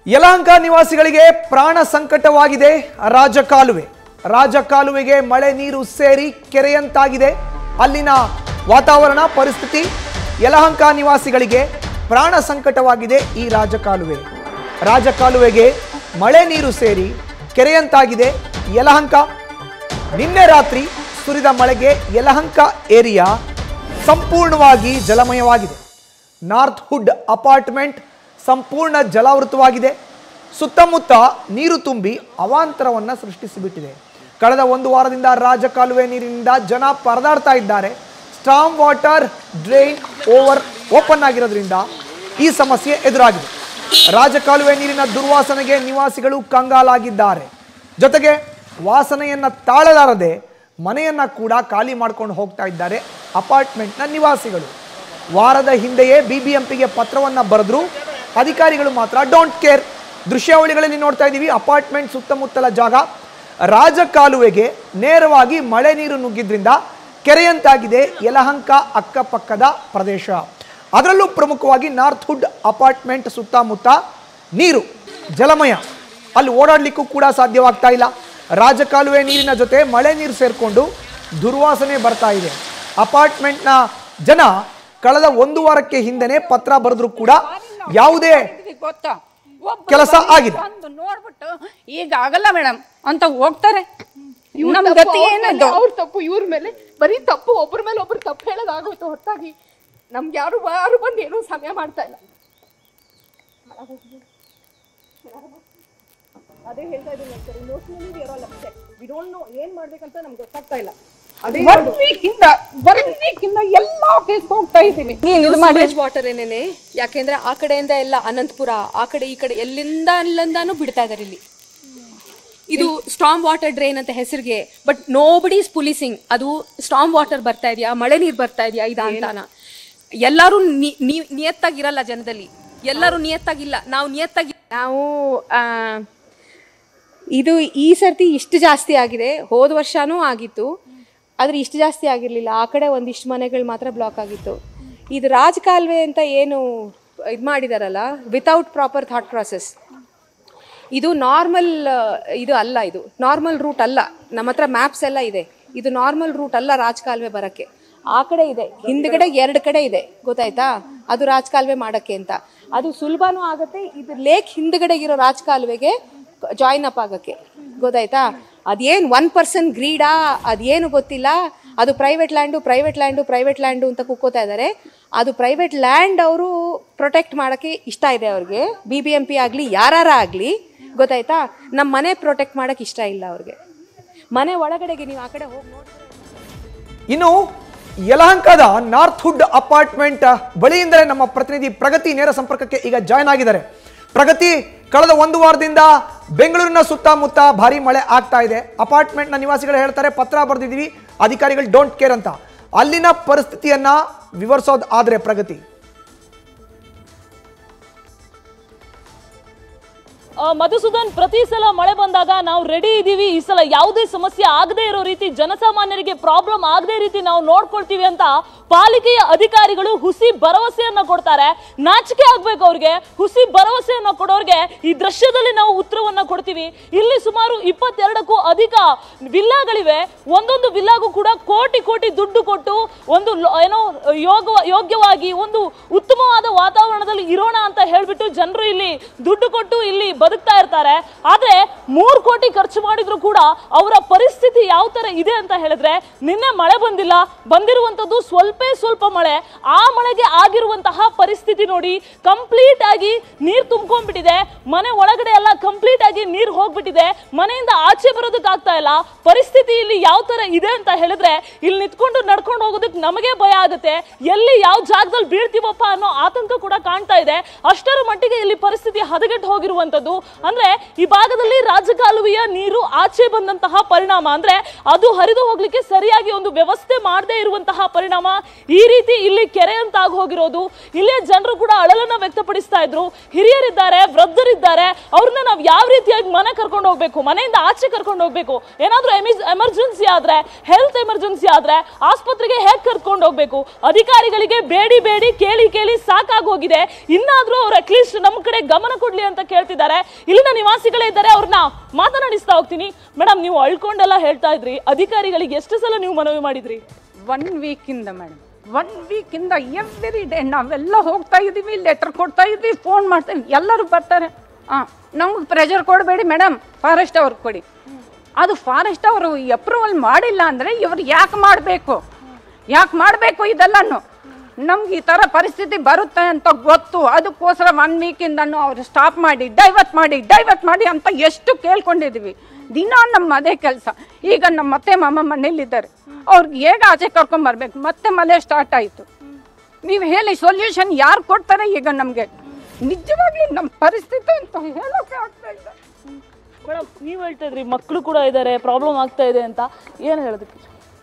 ಯಲಹಂಕ ನಿವಾಸಿಗಳಿಗೆ ಪ್ರಾಣ ಸಂಕಟವಾಗಿದೆ ರಾಜಕಾಲುವೆ ರಾಜಕಾಲುವೆಗೆ ಮಳೆ ನೀರು ಸೇರಿ ಕೆರೆಯಂತಾಗಿದೆ ಅಲ್ಲಿನ ವಾತಾವರಣ ಪರಿಸ್ಥಿತಿ ಯಲಹಂಕ ನಿವಾಸಿಗಳಿಗೆ ಪ್ರಾಣ ಸಂಕಟವಾಗಿದೆ ಈ ರಾಜಕಾಲುವೆ ರಾಜಕಾಲುವೆಗೆ ಮಳೆ ನೀರು ಸೇರಿ ಕೆರೆಯಂತಾಗಿದೆ ಯಲಹಂಕ ನಿನ್ನೆ ರಾತ್ರಿ ಸುರಿದ ಮಳೆಗೆ ಯಲಹಂಕ ಏರಿಯಾ ಸಂಪೂರ್ಣವಾಗಿ ಜಲಮಯವಾಗಿದೆ ನಾರ್ತ್ ಹುಡ್ ಅಪಾರ್ಟ್ಮೆಂಟ್ ಸಂಪೂರ್ಣ ಜಲಾವೃತವಾಗಿದೆ ಸುತ್ತಮುತ್ತ ನೀರು ತುಂಬಿ ಅವಾಂತರವನ್ನು ಸೃಷ್ಟಿಸಿಬಿಟ್ಟಿದೆ ಕಳೆದ ಒಂದು ವಾರದಿಂದ ರಾಜಕಾಲುವೆ ನೀರಿನಿಂದ ಜನ ಪರದಾಡ್ತಾ ಇದ್ದಾರೆ strong water drain over open ಆಗಿರೋದ್ರಿಂದ ಈ ಸಮಸ್ಯೆ ಎದುರಾಗಿದೆ ರಾಜಕಾಲುವೆ ನೀರಿನ ದುರ್ವಾಸನೆಗೆ ನಿವಾಸಿಗಳು ಕಂಗಾಲಾಗಿದ್ದಾರೆ ಜೊತೆಗೆ ವಾಸನೆಯನ್ನ ತಾಳಲಾರದೆ ಮನೆಯನ್ನ ಕೂಡ ಖಾಲಿ ಮಾಡ್ಕೊಂಡು ಹೋಗ್ತಾ ಇದ್ದಾರೆ ಅಪಾರ್ಟ್ಮೆಂಟ್ನ ನಿವಾಸಿಗಳು ವಾರದ ಹಿಂದೆಯೇ ಬಿಬಿಎಂಪಿಗೆ ಪತ್ರವನ್ನ ಬರೆದ್ರು ಅಧಿಕಾರಿಗಳು ಮಾತ್ರ ಡೋಂಟ್ ಕೇರ್ ದೃಶ್ಯಾವಳಿಗಳಲ್ಲಿ ನೋಡ್ತಾ ಇದ್ದೀವಿ ಅಪಾರ್ಟ್ಮೆಂಟ್ ಸುತ್ತಮುತ್ತಲ ಜಾಗ ರಾಜಕಾಲುವೆಗೆ ನೇರವಾಗಿ ಮಳೆ ನೀರು ನುಗ್ಗಿದ್ರಿಂದ ಕೆರೆಯಂತಾಗಿದೆ ಯಲಹಂಕ ಅಕ್ಕಪಕ್ಕದ ಪ್ರದೇಶ ಅದರಲ್ಲೂ ಪ್ರಮುಖವಾಗಿ ನಾರ್ತ್ ಹುಡ್ ಅಪಾರ್ಟ್ಮೆಂಟ್ ಸುತ್ತಮುತ್ತ ನೀರು ಜಲಮಯ ಅಲ್ಲಿ ಓಡಾಡ್ಲಿಕ್ಕೂ ಕೂಡ ಸಾಧ್ಯವಾಗ್ತಾ ಇಲ್ಲ ರಾಜಕಾಲುವೆ ನೀರಿನ ಜೊತೆ ಮಳೆ ನೀರು ಸೇರಿಕೊಂಡು ದುರ್ವಾಸನೆ ಬರ್ತಾ ಇದೆ ಅಪಾರ್ಟ್ಮೆಂಟ್ನ ಜನ ಕಳೆದ ಒಂದು ವಾರಕ್ಕೆ ಹಿಂದೆನೆ ಪತ್ರ ಬರೆದ್ರು ಕೂಡ ಯಾವುದೇ ಗೊತ್ತಾ ಒಬ್ರು ಕೆಲಸ ಬಂದು ಆಗಿದೆ. ಬಂದು ನೋಡ್ಬಿಟ್ಟು ಈಗ ಆಗಲ್ಲ ಮೇಡಮ್ ಅಂತ ಹೋಗ್ತಾರೆ ನಮ್ ಗತಿ ಏನದು ಅವ್ರ ತಪ್ಪು ಇವ್ರ ಮೇಲೆ ಬರೀ ತಪ್ಪು ಒಬ್ಬರ ಮೇಲೆ ಒಬ್ರು ತಪ್ಪು ಹೇಳೋದಾಗೋಯ್ತು ಹೊರತಾಗಿ ನಮ್ಗೆ ಯಾರು ಯಾರು ಬಂದು ಏನೂ ಸಮಯ ಮಾಡ್ತಾ ಇಲ್ಲ ಅದೇ ಹೇಳ್ತಾ ಇದ್ದೀನಿ sir emotionally we are all upset we don't know ಏನ್ ಮಾಡ್ಬೇಕಂತ ನಮ್ಗೆ ಗೊತ್ತಾಗ್ತಾ ಇಲ್ಲ ಅದೇ ಒನ್ ವೀಕ್ ಇಂದ ಒನ್ ವೀಕ್ ಇಂದ ಎಲ್ಲಾ ಪ್ಲೇಸ್ ಹೋಗ್ತಾ ಇದ್ದೀನಿ ಇದು ಮಾಡಿ ವಾಟರ್ ಏನೇನೆ ಯಾಕೆಂದ್ರೆ ಆ ಕಡೆಯಿಂದ ಎಲ್ಲ ಅನಂತಪುರ ಆ ಕಡೆ ಈ ಕಡೆ ಎಲ್ಲಿಂದ ಅಲ್ಲಿಂದಾನು ಬಿಡ್ತಾ ಇದಾರೆ ಇಲ್ಲಿ ಇದು ಸ್ಟ್ರಾಂಗ್ ವಾಟರ್ ಡ್ರೈನ್ ಅಂತ ಹೆಸರಿಗೆ but nobody is policing ಅದು ಸ್ಟ್ರಾಂಗ್ ವಾಟರ್ ಬರ್ತಾ ಇದೆಯಾ ಮಳೆ ನೀರು ಬರ್ತಾ ಇದೆಯಾ ಇದು ಅಂತಾನ ಎಲ್ಲರೂ ನಿ- ನಿ- ನಿಯತ್ತಾಗಿರಲ್ಲ ಜನದಲ್ಲಿ ಎಲ್ಲರೂ ನಿಯತ್ತಾಗಿಲ್ಲ ನಾವು ನಿಯತ್ತಾಗಿ ನಾವು ಆ, ಇದು ಈ ಸರ್ತಿ ಇಷ್ಟು ಜಾಸ್ತಿ ಆಗಿದೆ ಹೋದ ವರ್ಷನೂ ಆಗಿತ್ತು ಆದ್ರೆ ಇಷ್ಟು ಜಾಸ್ತಿ ಆಗಿರಲಿಲ್ಲ ಆ ಕಡೆ ಒಂದಿಷ್ಟು ಮನೆಗಳು ಮಾತ್ರ ಬ್ಲಾಕ್ ಆಗಿತ್ತು ಇದು ರಾಜಕಾಲುವೆ ಅಂತ ಏನು ಇದು ಮಾಡಿದಾರಲ್ಲ ವಿತೌಟ್ ಪ್ರಾಪರ್ ಥಾಟ್ ಪ್ರಾಸೆಸ್ ಇದು ನಾರ್ಮಲ್ ಇದು ಅಲ್ಲ ಇದು ನಾರ್ಮಲ್ ರೂಟ್ ಅಲ್ಲ ನಮ್ಮ ಹತ್ರ ಮ್ಯಾಪ್ಸ್ ಎಲ್ಲ ಇದೆ ಇದು ನಾರ್ಮಲ್ ರೂಟ್ ಅಲ್ಲ ರಾಜಕಾಲುವೆ ಬರಕ್ಕೆ ಆ ಕಡೆ ಇದೆ ಹಿಂದ್ಗಡೆ ಎರಡು ಕಡೆ ಇದೆ ಗೊತ್ತಾಯ್ತಾ ಅದು ರಾಜಕಾಲುವೆ ಮಾಡಕ್ಕೆ ಅಂತ ಅದು ಸುಲಭನೂ ಆಗತ್ತೆ ಇದು ಲೇಕ್ ಹಿಂದ್ಗಡೆ ಇರೋ ರಾಜಕಾಲುವೆಗೆ ಜಾಯಿನ್ ಅಪ್ ಆಗಕ್ಕೆ ಗೊತ್ತಾಯ್ತಾ ಅದೇನು ಒನ್ ಪರ್ಸನ್ ಗ್ರೀಡಾ ಅದೇನು ಗೊತ್ತಿಲ್ಲ ಅದು private land private land private land ಅಂತ ಕುಕ್ಕೋತಾ ಇದ್ದಾರೆ ಅದು ಪ್ರೈವೇಟ್ ಲ್ಯಾಂಡ್ ಅವರು ಪ್ರೊಟೆಕ್ಟ್ ಮಾಡೋಕ್ಕೆ ಇಷ್ಟ ಇದೆ ಅವ್ರಿಗೆ ಬಿ ಬಿ ಎಂ ಪಿ ಆಗಲಿ ಯಾರಾರ ಆಗಲಿ ಗೊತ್ತಾಯ್ತಾ ನಮ್ಮ ಮನೆ ಪ್ರೊಟೆಕ್ಟ್ ಮಾಡೋಕ್ಕೆ ಇಷ್ಟ ಇಲ್ಲ ಅವ್ರಿಗೆ ಮನೆ ಒಳಗಡೆಗೆ ನೀವು ಆ ಕಡೆ ಹೋಗಿ ನೋಡಿದ್ರೆ ಇನ್ನು ಯಲಹಂಕದ ನಾರ್ತ್ ಹುಡ್ ಅಪಾರ್ಟ್ಮೆಂಟ್ ಬಳಿಯಿಂದಲೇ ನಮ್ಮ ಪ್ರತಿನಿಧಿ ಪ್ರಗತಿ ನೇರ ಸಂಪರ್ಕಕ್ಕೆ ಈಗ ಜಾಯ್ನ್ ಆಗಿದ್ದಾರೆ ಪ್ರಗತಿ ಕಳೆದ ಒಂದು ವಾರದಿಂದ ಬೆಂಗಳೂರಿನ ಸುತ್ತಮುತ್ತ ಭಾರಿ ಮಳೆ ಆಗ್ತಾ ಇದೆ ಅಪಾರ್ಟ್ಮೆಂಟ್ನ ನಿವಾಸಿಗಳು ಹೇಳ್ತಾರೆ ಪತ್ರ ಬರೆದಿದ್ದೀವಿ ಅಧಿಕಾರಿಗಳು ಡೋಂಟ್ ಕೇರ್ ಅಂತ ಅಲ್ಲಿನ ಪರಿಸ್ಥಿತಿಯನ್ನ ವಿವರಿಸೋದು ಆದ್ರೆ ಪ್ರಗತಿ ಆ, ಮಧುಸೂದನ್ ಪ್ರತಿ ಸಲ ಮಳೆ ಬಂದಾಗ ನಾವು ರೆಡಿ ಇದ್ದೀವಿ ಈ ಸಲ ಯಾವುದೇ ಸಮಸ್ಯೆ ಆಗದೇ ಇರೋ ರೀತಿ ಜನಸಾಮಾನ್ಯರಿಗೆ ಪ್ರಾಬ್ಲಮ್ ಆಗದೇ ರೀತಿ ನಾವು ನೋಡ್ಕೊಳ್ತೀವಿ ಅಂತ ಪಾಲಿಕೆಯ ಅಧಿಕಾರಿಗಳು ಹುಸಿ ಭರವಸೆಯನ್ನ ಕೊಡ್ತಾರೆ ನಾಚಿಕೆ ಆಗ್ಬೇಕು ಅವ್ರಿಗೆ ಹುಸಿ ಭರವಸೆಯನ್ನ ಕೊಡೋರ್ಗೆ ಈ ದೃಶ್ಯದಲ್ಲಿ ನಾವು ಉತ್ತರವನ್ನ ಕೊಡ್ತೀವಿ ಇಲ್ಲಿ ಸುಮಾರು ಇಪ್ಪತ್ತೆರಡಕ್ಕೂ ಅಧಿಕ ವಿಲ್ಲಾಗಳಿವೆ ಒಂದೊಂದು ವಿಲ್ಲಾಗೂ ಕೂಡ ಕೋಟಿ ಕೋಟಿ ದುಡ್ಡು ಕೊಟ್ಟು ಒಂದು ಲೊ- ಏನೋ ಯೋಗ ಯೋಗ್ಯವಾಗಿ ಒಂದು ಉತ್ತಮವಾದ ವಾತಾವರಣದಲ್ಲಿ ಇರೋಣ ಅಂತ ಹೇಳ್ಬಿಟ್ಟು ಜನರು ಇಲ್ಲಿ ದುಡ್ಡು ಕೊಟ್ಟು ಇಲ್ಲಿ ಬದುಕ್ತಾ ಇರ್ತಾರೆ ಆದ್ರೆ ಮೂರ್ ಕೋಟಿ ಖರ್ಚು ಮಾಡಿದ್ರು ಕೂಡ ಅವರ ಪರಿಸ್ಥಿತಿ ಯಾವ ತರ ಇದೆ ಅಂತ ಹೇಳಿದ್ರೆ ನಿನ್ನೆ ಮಳೆ ಬಂದಿಲ್ಲ ಬಂದಿರುವಂತದ್ದು ಸ್ವಲ್ಪ ಸ್ವಲ್ಪ ಮಳೆ ಆ ಮಳೆಗೆ ಆಗಿರುವಂತಹ ಪರಿಸ್ಥಿತಿ ನೋಡಿ ಕಂಪ್ಲೀಟ್ ಆಗಿ ನೀರ್ ತುಂಬ್ಕೊಂಡ್ಬಿಟ್ಟಿದೆ ಮನೆ ಒಳಗಡೆ ಎಲ್ಲ ಕಂಪ್ಲೀಟ್ ಆಗಿ ನೀರ್ ಹೋಗ್ಬಿಟ್ಟಿದೆ ಮನೆಯಿಂದ ಆಚೆ ಬರೋದಕ್ಕಾಗ್ತಾ ಇಲ್ಲ ಪರಿಸ್ಥಿತಿ ಇಲ್ಲಿ ಯಾವ ತರ ಇದೆ ಅಂತ ಹೇಳಿದ್ರೆ ಇಲ್ಲಿ ನಿಂತ್ಕೊಂಡು ನಡ್ಕೊಂಡು ಹೋಗೋದಕ್ಕೆ ನಮಗೆ ಭಯ ಆಗುತ್ತೆ ಎಲ್ಲಿ ಯಾವ ಜಾಗದಲ್ಲಿ ಬೀಳ್ತೀವಪ್ಪ ಅನ್ನೋ ಆತಂಕ ಕೂಡ ಕಾಣ್ತಾ ಇದೆ ಅಷ್ಟರ ಮಟ್ಟಿಗೆ ಇಲ್ಲಿ ಪರಿಸ್ಥಿತಿ ಹದಗೆಟ್ಟು ಹೋಗಿರುವಂತದ್ದು ಅಂದ್ರೆ ಈ ಭಾಗದಲ್ಲಿ ರಾಜಕಾಲುವೆಯ ನೀರು ಆಚೆ ಬಂದಂತಹ ಪರಿಣಾಮ ಅಂದ್ರೆ ಅದು ಹರಿದು ಹೋಗ್ಲಿಕ್ಕೆ ಸರಿಯಾಗಿ ಒಂದು ವ್ಯವಸ್ಥೆ ಮಾಡದೇ ಇರುವಂತಹ ಪರಿಣಾಮ ಈ ರೀತಿ ಇಲ್ಲಿ ಕೆರೆ ಅಂತ ಆಗಿ ಹೋಗಿರೋದು ಇಲ್ಲಿಯ ಜನರು ಕೂಡ ಅಳಲನ್ನ ವ್ಯಕ್ತಪಡಿಸ್ತಾ ಇದ್ರು ಹಿರಿಯರಿದ್ದಾರೆ ವೃದ್ಧರಿದ್ದಾರೆ ಅವ್ರನ್ನ ನಾವು ಯಾವ ರೀತಿಯಾಗಿ ಮನೆ ಕರ್ಕೊಂಡು ಹೋಗ್ಬೇಕು ಮನೆಯಿಂದ ಆಚೆ ಕರ್ಕೊಂಡು ಹೋಗ್ಬೇಕು ಏನಾದ್ರೂ ಎಮರ್ಜೆನ್ಸಿ ಆದ್ರೆ ಹೆಲ್ತ್ ಎಮರ್ಜೆನ್ಸಿ ಆದ್ರೆ ಆಸ್ಪತ್ರೆಗೆ ಹೇಗ್ ಕರ್ಕೊಂಡು ಹೋಗ್ಬೇಕು ಅಧಿಕಾರಿಗಳಿಗೆ ಬೇಡಿ ಬೇಡಿ ಕೇಳಿ ಕೇಳಿ ಸಾಕಾಗಿ ಹೋಗಿದೆ ಇನ್ನಾದ್ರೂ ಅವ್ರು ಅಟ್ಲೀಸ್ಟ್ ನಮ್ಮ ಕಡೆ ಗಮನ ಕೊಡ್ಲಿ ಅಂತ ಕೇಳ್ತಿದ್ದಾರೆ ಇಲ್ಲಿನ ನಿವಾಸಿಗಳೇ ಇದ್ದಾರೆ ಅವ್ರನ್ನ ಮಾತನಾಡಿಸ್ತಾ ಹೋಗ್ತೀನಿ ಮೇಡಮ್ ನೀವು ಅಳ್ಕೊಂಡೆಲ್ಲ ಹೇಳ್ತಾ ಇದ್ರಿ ಅಧಿಕಾರಿಗಳಿಗೆ ಎಷ್ಟು ಸಲ ನೀವು ಮನವಿ ಮಾಡಿದ್ರಿ ಒನ್ ವೀಕಿಂದ ಮೇಡಮ್ ಒನ್ ವೀಕಿಂದ ಎವ್ರಿ ಡೇ ನಾವೆಲ್ಲ ಹೋಗ್ತಾ ಇದ್ದೀವಿ ಲೆಟರ್ ಕೊಡ್ತಾ ಇದ್ದೀವಿ ಫೋನ್ ಮಾಡ್ತಾ ಎಲ್ಲರೂ ಬರ್ತಾರೆ ಹಾಂ ನಮ್ಗೆ ಪ್ರೆಷರ್ ಕೊಡಬೇಡಿ ಮೇಡಮ್ ಫಾರೆಸ್ಟ್ ಅವ್ರಿಗೆ ಕೊಡಿ ಅದು ಫಾರೆಸ್ಟ್ ಅವರು ಅಪ್ರೂವಲ್ ಮಾಡಿಲ್ಲ ಅಂದರೆ ಇವ್ರು ಯಾಕೆ ಮಾಡಬೇಕು ಯಾಕೆ ಮಾಡಬೇಕು ಇದೆಲ್ಲನೂ ನಮ್ಗೆ ಈ ಥರ ಪರಿಸ್ಥಿತಿ ಬರುತ್ತೆ ಅಂತ ಗೊತ್ತು ಅದಕ್ಕೋಸ್ಕರ ಒನ್ ವೀಕಿಂದನೂ ಅವ್ರು ಸ್ಟಾಪ್ ಮಾಡಿ ಡೈವರ್ಟ್ ಮಾಡಿ ಡೈವರ್ಟ್ ಮಾಡಿ ಅಂತ ಎಷ್ಟು ಕೇಳ್ಕೊಂಡಿದ್ದೀವಿ ದಿನ ನಮ್ಮ ಅದೇ ಕೆಲಸ ಈಗ ನಮ್ಮ ಮತ್ತೆ ಮಾಮ ಮನೇಲಿದ್ದಾರೆ ಅವ್ರಿಗೆ ಹೇಗೆ ಆಚೆ ಕರ್ಕೊಂಬರ್ಬೇಕು ಮತ್ತೆ ಮಳೆ ಸ್ಟಾರ್ಟ್ ಆಯಿತು ನೀವು ಹೇಳಿ ಸೊಲ್ಯೂಷನ್ ಯಾರು ಕೊಡ್ತಾರೆ ಈಗ ನಮಗೆ ನಿಜವಾಗ್ಲೂ ನಮ್ಮ ಪರಿಸ್ಥಿತಿ ಅಂತ ಹೇಳೋಕೆ ಆಗ್ತಾ ಇಲ್ಲ ಮೇಡಮ್ ನೀವು ಹೇಳ್ತಾ ಇದ್ರಿ ಮಕ್ಕಳು ಕೂಡ ಇದ್ದಾರೆ ಪ್ರಾಬ್ಲಮ್ ಆಗ್ತಾ ಇದೆ ಅಂತ ಏನು ಹೇಳೋದಕ್ಕೆ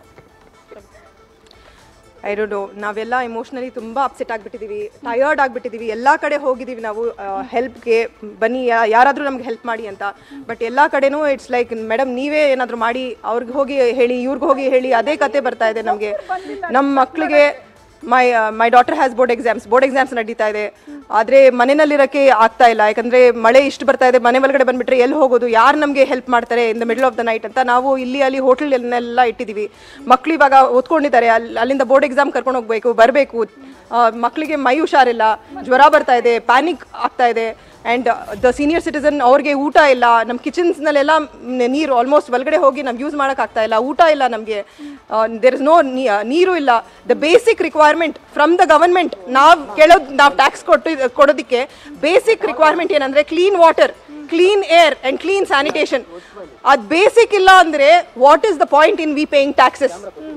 ಐ ಡೋಂಟ್ ನೋ ನಾವೆಲ್ಲ ಇಮೋಷ್ನಲಿ ತುಂಬ ಅಪ್ಸೆಟ್ ಆಗಿಬಿಟ್ಟಿದ್ದೀವಿ ಟಯರ್ಡ್ ಆಗಿಬಿಟ್ಟಿದ್ದೀವಿ ಎಲ್ಲ ಕಡೆ ಹೋಗಿದ್ದೀವಿ ನಾವು ಹೆಲ್ಪ್ಗೆ ಬನ್ನಿ ಯಾ- ಯಾರಾದರೂ ನಮ್ಗೆ ಹೆಲ್ಪ್ ಮಾಡಿ ಅಂತ ಬಟ್ ಎಲ್ಲ ಕಡೆನೂ ಇಟ್ಸ್ ಲೈಕ್ ಮೇಡಮ್ ನೀವೇ ಏನಾದರೂ ಮಾಡಿ ಅವ್ರಿಗೆ ಹೋಗಿ ಹೇಳಿ ಇವ್ರಿಗೆ ಹೋಗಿ ಹೇಳಿ ಅದೇ ಕತೆ ಬರ್ತಾ ಇದೆ ನಮಗೆ ನಮ್ಮ ಮಕ್ಕಳಿಗೆ my my daughter has board exams board exams ನಡೀತಾ ಇದೆ ಆದರೆ ಮನೆಯಲ್ಲಿರೋಕ್ಕೆ ಆಗ್ತಾ ಇಲ್ಲ ಯಾಕಂದರೆ ಮಳೆ ಇಷ್ಟು ಬರ್ತಾ ಇದೆ ಮನೆ ಒಳಗಡೆ ಬಂದುಬಿಟ್ರೆ ಎಲ್ಲಿ ಹೋಗೋದು ಯಾರು ನಮಗೆ ಹೆಲ್ಪ್ ಮಾಡ್ತಾರೆ in the middle of the night ಅಂತ ನಾವು ಇಲ್ಲಿ ಅಲ್ಲಿ ಹೋಟೆಲ್ನೆಲ್ಲ ಇಟ್ಟಿದ್ದೀವಿ ಮಕ್ಳು ಇವಾಗ ಓದ್ಕೊಂಡಿದ್ದಾರೆ ಅಲ್ಲಿ ಅಲ್ಲಿಂದ ಬೋರ್ಡ್ ಎಕ್ಸಾಮ್ ಕರ್ಕೊಂಡು ಹೋಗ್ಬೇಕು ಬರಬೇಕು ಮಕ್ಕಳಿಗೆ ಮೈ ಹುಷಾರಿಲ್ಲ ಜ್ವರ ಬರ್ತಾ ಇದೆ ಪ್ಯಾನಿಕ್ ಆಗ್ತಾ ಇದೆ ಆ್ಯಂಡ್ ದ ಸೀನಿಯರ್ ಸಿಟಿಸನ್ ಅವ್ರಿಗೆ ಊಟ ಇಲ್ಲ ನಮ್ಮ ಕಿಚನ್ಸ್ನಲ್ಲೆಲ್ಲ ನೀರು ಆಲ್ಮೋಸ್ಟ್ ಒಳಗಡೆ ಹೋಗಿ ನಾವು ಯೂಸ್ ಮಾಡೋಕ್ಕಾಗ್ತಾ ಇಲ್ಲ ಊಟ ಇಲ್ಲ ನಮಗೆ ದೇರ್ ಇಸ್ ನೋ ನೀರು ಇಲ್ಲ the basic requirement from the government ನಾವು ಕೇಳೋದು ನಾವು ಟ್ಯಾಕ್ಸ್ ಕೊಟ್ಟು ಕೊಡೋದಕ್ಕೆ ಬೇಸಿಕ್ ರಿಕ್ವೈರ್ಮೆಂಟ್ ಏನಂದರೆ clean water clean air and clean sanitation ಅದು ಬೇಸಿಕ್ ಇಲ್ಲ ಅಂದರೆ what is the point in we paying taxes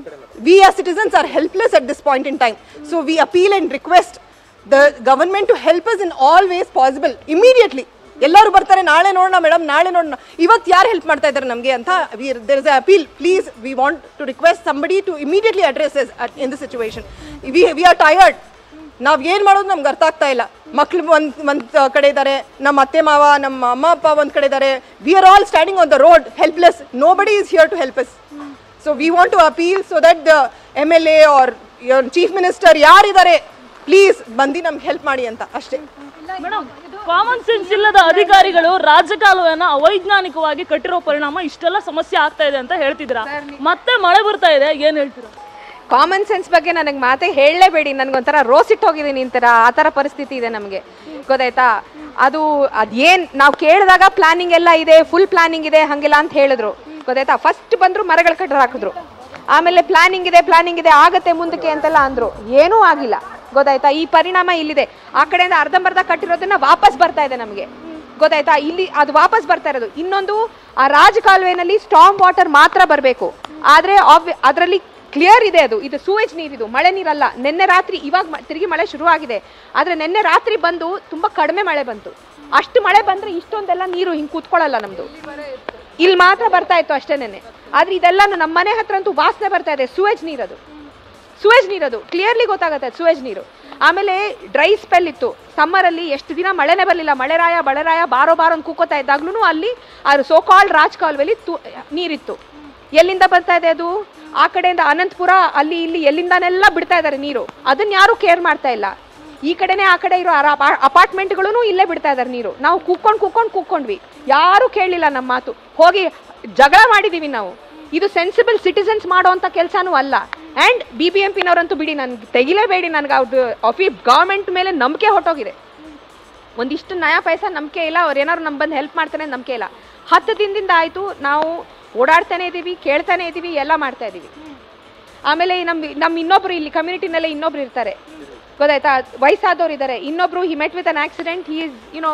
we are citizens are helpless at this point in time so we appeal and request the government to help us in all ways possible immediately ಎಲ್ಲರೂ ಬರ್ತಾರೆ ನಾಳೆ ನೋಡೋಣ madam ನಾಳೆ ನೋಡೋಣ ಇವತ್ತು ಯಾರು help ಮಾಡ್ತಾ ಇದ್ದಾರೆ ನಮಗೆ ಅಂತ there is a appeal please we want to request somebody to immediately address in the situation we we are tired ನಾವ್ ಏನ್ ಮಾಡೋದು ನಮ್ಗೆ ಅರ್ಥ ಆಗ್ತಾ ಇಲ್ಲ ಮಕ್ಳು ಒಂದ್ ಒಂದ್ ಕಡೆ ಇದ್ದಾರೆ ನಮ್ಮ ಅತ್ತೆ ಮಾವ ನಮ್ಮ ಅಮ್ಮ ಅಪ್ಪ ಒಂದ್ ಕಡೆ ಇದ್ದಾರೆ we are all standing on the road helpless nobody is here to help us so we want to appeal so that the M L A or chief minister ಯಾರಿದ್ದಾರೆ ಪ್ಲೀಸ್ ಬಂದು ನಮ್ಗೆ ಹೆಲ್ಪ್ ಮಾಡಿ ಅಂತ ಅಷ್ಟೇ madam common sense ಇಲ್ಲದ ಅಧಿಕಾರಿಗಳು ರಾಜಕಾಲುವೆಯನ್ನ ಅವೈಜ್ಞಾನಿಕವಾಗಿ ಕಟ್ಟಿರೋ ಪರಿಣಾಮ ಇಷ್ಟೆಲ್ಲ ಸಮಸ್ಯೆ ಆಗ್ತಾ ಇದೆ ಅಂತ ಹೇಳ್ತಿದ್ದೀರಾ ಮತ್ತೆ ಮಳೆ ಬರ್ತಾ ಇದೆ ಏನ್ ಹೇಳ್ತೀರಾ ಕಾಮನ್ ಸೆನ್ಸ್ ಬಗ್ಗೆ ನನಗೆ ಮಾತೇ ಹೇಳಲೇಬೇಡಿ ನನಗೊಂಥರ ರೋಸಿಟ್ ಹೋಗಿದ್ದೀನಿ ಇಂತರ ಆ ಥರ ಪರಿಸ್ಥಿತಿ ಇದೆ ನಮಗೆ ಗೊತ್ತಾಯ್ತಾ ಅದು ಅದೇನ್ ನಾವು ಕೇಳಿದಾಗ ಪ್ಲಾನಿಂಗ್ ಎಲ್ಲ ಇದೆ ಫುಲ್ ಪ್ಲಾನಿಂಗ್ ಇದೆ ಹಂಗಿಲ್ಲ ಅಂತ ಹೇಳಿದ್ರು ಗೊತ್ತಾಯ್ತಾ ಫಸ್ಟ್ ಬಂದ್ರು ಮರಗಳ ಕಟ್ಟರ್ ಹಾಕಿದ್ರು ಆಮೇಲೆ ಪ್ಲಾನಿಂಗ್ ಇದೆ ಪ್ಲಾನಿಂಗ್ ಇದೆ ಆಗತ್ತೆ ಮುಂದಕ್ಕೆ ಅಂತೆಲ್ಲ ಅಂದ್ರು ಏನೂ ಆಗಿಲ್ಲ ಗೊತ್ತಾಯ್ತಾ ಈ ಪರಿಣಾಮ ಇಲ್ಲಿದೆ ಆ ಕಡೆಯಿಂದ ಅರ್ಧಂಬರ್ಧ ಕಟ್ಟಿರೋದನ್ನ ವಾಪಸ್ ಬರ್ತಾ ಇದೆ ನಮಗೆ ಗೊತ್ತಾಯ್ತಾ ಇಲ್ಲಿ ಅದು ವಾಪಸ್ ಬರ್ತಾ ಇರೋದು ಇನ್ನೊಂದು ಆ ರಾಜಕಾಲುವೆನಲ್ಲಿ ಸ್ಟಾಮ್ ವಾಟರ್ ಮಾತ್ರ ಬರಬೇಕು ಆದ್ರೆ ಅದರಲ್ಲಿ ಕ್ಲಿಯರ್ ಇದೆ ಅದು ಇದು ಸೂವೇಜ್ ನೀರಿದು ಮಳೆ ನೀರಲ್ಲ ನಿನ್ನೆ ರಾತ್ರಿ ಇವಾಗ ಮ- ತಿರುಗಿ ಮಳೆ ಶುರು ಆಗಿದೆ ಆದ್ರೆ ನಿನ್ನೆ ರಾತ್ರಿ ಬಂದು ತುಂಬಾ ಕಡಿಮೆ ಮಳೆ ಬಂತು ಅಷ್ಟು ಮಳೆ ಬಂದ್ರೆ ಇಷ್ಟೊಂದೆಲ್ಲ ನೀರು ಹಿಂಗ್ ಕೂತ್ಕೊಳ್ಳಲ್ಲ ನಮ್ದು ಇಲ್ಲಿ ಮಾತ್ರ ಬರ್ತಾ ಇತ್ತು ಅಷ್ಟೇ ನೆನ್ನೆ ಆದ್ರೆ ಇದೆಲ್ಲ ನಮ್ಮ ಮನೆ ಹತ್ರ ಅಂತೂ ವಾಸನೆ ಬರ್ತಾ ಇದೆ ಸೂವೇಜ್ ನೀರದು ಸುವೇಜ್ ನೀರದು ಕ್ಲಿಯರ್ಲಿ ಗೊತ್ತಾಗುತ್ತೆ ಸುವೇಜ್ ನೀರು ಆಮೇಲೆ ಡ್ರೈ ಸ್ಪೆಲ್ ಇತ್ತು ಸಮ್ಮರಲ್ಲಿ ಎಷ್ಟು ದಿನ ಮಳೆನೇ ಬರಲಿಲ್ಲ ಮಳೆರಾಯ ಬಳೆರಾಯ ಬಾರೋ ಬಾರೋ ಅಂತ ಕೂಕೋತಾ ಇದ್ದಾಗ್ಲೂ ಅಲ್ಲಿ ಅದು ಸೋಕಾಲ್ಡ್ ರಾಜ್ ಕಾಲುವೆಲಿ ತು ನೀರಿತ್ತು ಎಲ್ಲಿಂದ ಬರ್ತಾ ಇದೆ ಅದು ಆ ಕಡೆಯಿಂದ ಅನಂತಪುರ ಅಲ್ಲಿ ಇಲ್ಲಿ ಎಲ್ಲಿಂದಾನೆಲ್ಲ ಬಿಡ್ತಾ ಇದ್ದಾರೆ ನೀರು ಅದನ್ನ ಯಾರು ಕೇರ್ ಮಾಡ್ತಾ ಇಲ್ಲ ಈ ಕಡೆನೇ ಆ ಕಡೆ ಇರೋ ಅಪಾರ್ಟ್ಮೆಂಟ್ಗಳು ಇಲ್ಲೇ ಬಿಡ್ತಾ ಇದ್ದಾರೆ ನೀರು ನಾವು ಕೂಕ್ಕೊಂಡು ಕೂಕ್ಕೊಂಡು ಕೂಕ್ಕೊಂಡ್ವಿ ಯಾರು ಕೇಳಲಿಲ್ಲ ನಮ್ಮ ಮಾತು ಹೋಗಿ ಜಗಳ ಮಾಡಿದೀವಿ ನಾವು ಇದು ಸೆನ್ಸಿಬಲ್ ಸಿಟಿಸನ್ಸ್ ಮಾಡೋವಂಥ ಕೆಲಸನೂ ಅಲ್ಲ ಆ್ಯಂಡ್ ಬಿ ಬಿ ಎಂ ಪಿನವರಂತೂ ಬಿಡಿ ನನ್ಗೆ ತೆಗಿಲೇಬೇಡಿ ನನಗೆ ಅವ್ರದ್ದು ಅಫಿ ಗೌರ್ಮೆಂಟ್ ಮೇಲೆ ನಂಬಿಕೆ ಹೊಟ್ಟೋಗಿದೆ ಒಂದಿಷ್ಟು ನಯಾ ಪೈಸಾ ನಂಬಿಕೆ ಇಲ್ಲ ಅವ್ರು ಏನಾದ್ರು ನಮ್ಗೆ ಬಂದು ಹೆಲ್ಪ್ ಮಾಡ್ತಾನೆ ನಂಬಿಕೆ ಇಲ್ಲ ಹತ್ತು ದಿನದಿಂದ ಆಯಿತು ನಾವು ಓಡಾಡ್ತಾನೆ ಇದ್ದೀವಿ ಕೇಳ್ತಾನೆ ಇದ್ದೀವಿ ಎಲ್ಲ ಮಾಡ್ತಾ ಇದ್ದೀವಿ ಆಮೇಲೆ ನಮ್ಮ ನಮ್ಮ ಇನ್ನೊಬ್ರು ಇಲ್ಲಿ ಕಮ್ಯುನಿಟಿನಲ್ಲೇ ಇನ್ನೊಬ್ರು ಇರ್ತಾರೆ ಗೊತ್ತಾಯ್ತಾ ವಯಸ್ಸಾದವ್ರು ಇದ್ದಾರೆ ಇನ್ನೊಬ್ರು he met with an accident he is you know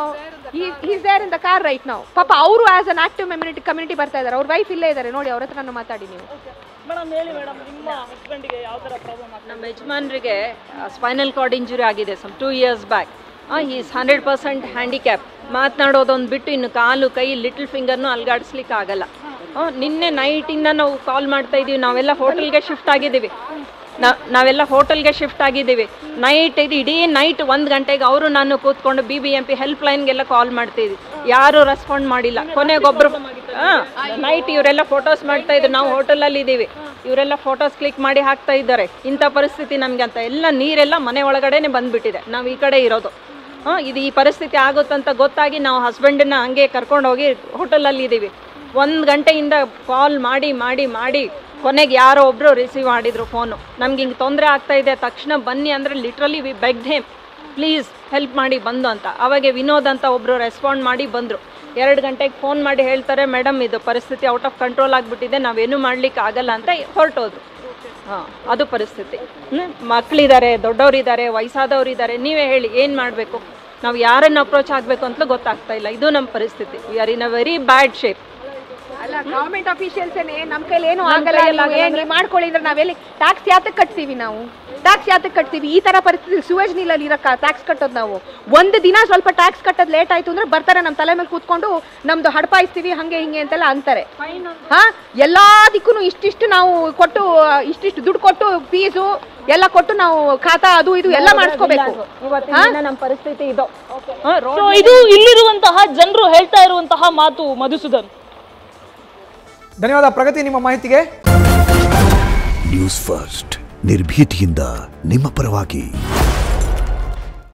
is there in the car right ನಾವು ಪಾಪ ಅವರು as an active community community ಬರ್ತಾ ಇದ್ದಾರೆ ಅವ್ರ ವೈಫ್ ಇಲ್ಲೇ ಇದ್ದಾರೆ ನೋಡಿ ಅವ್ರ ಹತ್ರನೂ ಮಾತಾಡಿ ನೀವು ಮೇಡಮ್ ಹೇಳಿ ಮೇಡಮ್ ನಿಮ್ಮ ಹಸ್ಬೆಂಡ್ಗೆ ಯಾವ ತರ ಪ್ರಾಬ್ಲಮ್ ಆಗ್ತದೆ ನಮ್ಮ ಯಜಮಾನ್ರಿಗೆ ಸ್ಪೈನಲ್ ಕಾರ್ಡ್ ಇಂಜುರಿ ಆಗಿದೆ some two years back is hundred percent handicap ಮಾತನಾಡೋದೊಂದು ಬಿಟ್ಟು ಇನ್ನು ಕಾಲು ಕೈ ಲಿಟಲ್ ಫಿಂಗರ್ನು ಅಲ್ಗಾಡಿಸ್ಲಿಕ್ಕೆ ಆಗಲ್ಲ ಆ, ನಿನ್ನೆ ನೈಟಿಂದ ನಾವು ಕಾಲ್ ಮಾಡ್ತಾ ಇದೀವಿ ನಾವೆಲ್ಲ ಹೋಟೆಲ್ಗೆ ಶಿಫ್ಟ್ ಆಗಿದ್ದೀವಿ ನಾ- ನಾವೆಲ್ಲ ಹೋಟೆಲ್ಗೆ ಶಿಫ್ಟ್ ಆಗಿದ್ದೀವಿ ನೈಟ್ ಇದು ಇಡೀ ನೈಟ್ ಒಂದು ಗಂಟೆಗೆ ಅವರು ನಾನು ಕೂತ್ಕೊಂಡು B B M P help ಲೈನ್ಗೆಲ್ಲ ಕಾಲ್ ಮಾಡ್ತಿದ್ವಿ ಯಾರು ರೆಸ್ಪಾಂಡ್ ಮಾಡಿಲ್ಲ ಕೊನೆಗೊಬ್ರು ನೈಟ್ ಇವರೆಲ್ಲ ಫೋಟೋಸ್ ಮಾಡ್ತಾ ಇದ್ರು ನಾವು ಹೋಟೆಲಲ್ಲಿ ಇದ್ದೀವಿ ಇವರೆಲ್ಲ ಫೋಟೋಸ್ ಕ್ಲಿಕ್ ಮಾಡಿ ಹಾಕ್ತಾ ಇದ್ದಾರೆ ಇಂಥ ಪರಿಸ್ಥಿತಿ ನಮಗೆ ಅಂತ ಎಲ್ಲ ನೀರೆಲ್ಲ ಮನೆ ಒಳಗಡೆನೆ ಬಂದ್ಬಿಟ್ಟಿದೆ ನಾವು ಈ ಕಡೆ ಇರೋದು ಹಾಂ ಇದು ಈ ಪರಿಸ್ಥಿತಿ ಆಗುತ್ತಂತ ಗೊತ್ತಾಗಿ ನಾವು ಹಸ್ಬೆಂಡನ್ನ ಹಂಗೆ ಕರ್ಕೊಂಡು ಹೋಗಿ ಹೋಟೆಲಲ್ಲಿ ಇದ್ದೀವಿ ಒಂದು ಗಂಟೆಯಿಂದ ಕಾಲ್ ಮಾಡಿ ಮಾಡಿ ಮಾಡಿ ಕೊನೆಗೆ ಯಾರೋ ಒಬ್ಬರು ರಿಸೀವ್ ಮಾಡಿದ್ರು ಫೋನು ನಮ್ಗೆ ಹಿಂಗೆ ತೊಂದರೆ ಆಗ್ತಾ ಇದೆ ತಕ್ಷಣ ಬನ್ನಿ ಅಂದರೆ literally we begged them please help ಮಾಡಿ ಬಂದು ಅಂತ ಅವಾಗೆ ವಿನೋದ್ ಅಂತ ಒಬ್ಬರು ರೆಸ್ಪಾಂಡ್ ಮಾಡಿ ಬಂದರು ಎರಡು ಗಂಟೆಗೆ ಫೋನ್ ಮಾಡಿ ಹೇಳ್ತಾರೆ ಮೇಡಮ್ ಇದು ಪರಿಸ್ಥಿತಿ ಔಟ್ ಆಫ್ ಕಂಟ್ರೋಲ್ ಆಗಿಬಿಟ್ಟಿದೆ ನಾವೇನು ಮಾಡ್ಲಿಕ್ಕೆ ಆಗಲ್ಲ ಅಂತ ಹೊರಟೋದ್ರು ಹಾಂ ಅದು ಪರಿಸ್ಥಿತಿ ಮಕ್ಕಳಿದ್ದಾರೆ ದೊಡ್ಡವರಿದ್ದಾರೆ ವಯಸ್ಸಾದವರಿದ್ದಾರೆ ನೀವೇ ಹೇಳಿ ಏನು ಮಾಡಬೇಕು ನಾವು ಯಾರನ್ನು ಅಪ್ರೋಚ್ ಆಗಬೇಕು ಅಂತಲೂ ಗೊತ್ತಾಗ್ತಾ ಇಲ್ಲ ಇದು ನಮ್ಮ ಪರಿಸ್ಥಿತಿ we are in a very bad shape ಅಲ್ಲ ಗವರ್ಮೆಂಟ್ ಆಫೀಷಿಯಲ್ಸ್ ನಮ್ ಕೈಲಿ ಏನು ಆಗಲ್ಲ ನೀವು ಏನ್ ನೀವು ಮಾಡ್ಕೊಳ್ಳಿ ಅಂದ್ರೆ ನಾವೆಲ್ಲಿ ಟ್ಯಾಕ್ಸ್ ಯಾತಕ್ಕೆ ಕಟ್ತೀವಿ ನಾವು ಟ್ಯಾಕ್ಸ್ ಯಾತಕ್ಕೆ ಕಟ್ತೀವಿ ಈ ತರ ಪರಿಸ್ಥಿತಿ ಸುವೇಜ್ ನೀಲಲ್ಲಿ ಇರಕ್ಕ ಟ್ಯಾಕ್ಸ್ ಕಟ್ಟೋದು ನಾವು ಒಂದು ದಿನ ಸ್ವಲ್ಪ ಟ್ಯಾಕ್ಸ್ ಕಟ್ಟೋದು ಲೇಟ್ ಆಯ್ತು ಅಂದ್ರೆ ಬರ್ತಾರೆ ನಮ್ಮ ತಲೆ ಮೇಲೆ ಕೂತ್ಕೊಂಡು ನಮ್ದು ಹಡಪಾಯಿಸ್ತೀವಿ ಹಂಗೆ ಹಿಂಗೆ ಅಂತೆಲ್ಲ ಅಂತಾರೆ ಹಾ ಎಲ್ಲದಕ್ಕೂ ಇಷ್ಟಿಷ್ಟು ನಾವು ಕೊಟ್ಟು ಇಷ್ಟಿಷ್ಟು ದುಡ್ಡು ಕೊಟ್ಟು ಫೀಸು ಎಲ್ಲ ಕೊಟ್ಟು ನಾವು ಖಾತಾ ಅದು ಇದು ಎಲ್ಲ ಮಾಡಿಸ್ಕೋಬೇಕು ಇವತ್ತಿನ ನಮ್ಮ ಪರಿಸ್ಥಿತಿ ಇದು ಹಾಂ ಸೊ ಇದು ಇಲ್ಲಿರುವಂತಹ ಜನರು ಹೇಳ್ತಾ ಇರುವಂತಹ ಮಾತು ಮಧುಸೂದನ್ ಧನ್ಯವಾದ ಪ್ರಗತಿ ನಿಮ್ಮ ಮಾಹಿತಿಗೆ ನ್ಯೂಸ್ ಫಸ್ಟ್ ನಿರ್ಭೀತಿಯಿಂದ ನಿಮ್ಮ ಪರವಾಗಿ